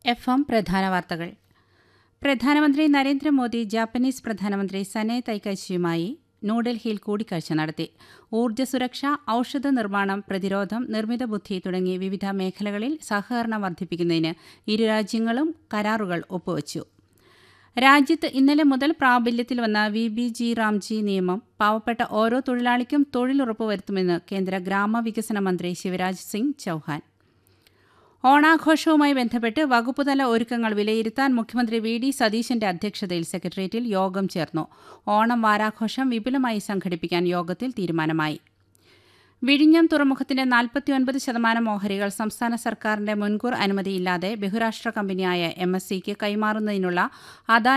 F M പ്രധാന വാർത്തകൾ പ്രധാനമന്ത്രി നരേന്ദ്രമോദി ജാപ്പനീസ് പ്രധാനമന്ത്രി സനെ തൈക്കച്ചിയുമായി ന്യൂഡൽഹിയിൽ കൂടിക്കാഴ്ച നടത്തി ഊർജ്ജ സുരക്ഷ ഔഷധ നിർമ്മാണം പ്രതിരോധം നിർമ്മിത ബുദ്ധി തുടങ്ങി വിവിധ മേഖലകളിൽ സഹകരണം വർദ്ധിപ്പിക്കുന്നതിന് ഇരു രാജ്യങ്ങളും കരാറുകൾ ഒപ്പുവച്ചു രാജ്യത്ത് ഇന്നലെ മുതൽ പ്രാബല്യത്തിൽ വന്ന വി ബി ജി റാംജി നിയമം പാവപ്പെട്ട ഓരോ തൊഴിലാളിക്കും തൊഴിൽ ഉറപ്പുവരുത്തുമെന്ന് കേന്ദ്ര ഗ്രാമവികസന മന്ത്രി ശിവരാജ് സിംഗ് ചൌഹാൻ ഓണാഘോഷവുമായി ബന്ധപ്പെട്ട് വകുപ്പുതല ഒരുക്കങ്ങൾ വിലയിരുത്താൻ മുഖ്യമന്ത്രി വി ഡി സതീശന്റെ അധ്യക്ഷതയിൽ സെക്രട്ടേറിയറ്റിൽ യോഗം ചേർന്നു ഓണം വാരാഘോഷം വിപുലമായി സംഘടിപ്പിക്കാൻ യോഗത്തിൽ തീരുമാനമായി വിഴിഞ്ഞം തുറമുഖത്തിന്റെ നാൽപ്പത്തിയൊൻപത് ശതമാനം ഓഹരികൾ സംസ്ഥാന സർക്കാരിന്റെ മുൻകൂർ അനുമതിയില്ലാതെ ബഹുരാഷ്ട്ര കമ്പനിയായ എം എസ് സിക്ക് കൈമാറുന്നതിനുള്ള അദാനി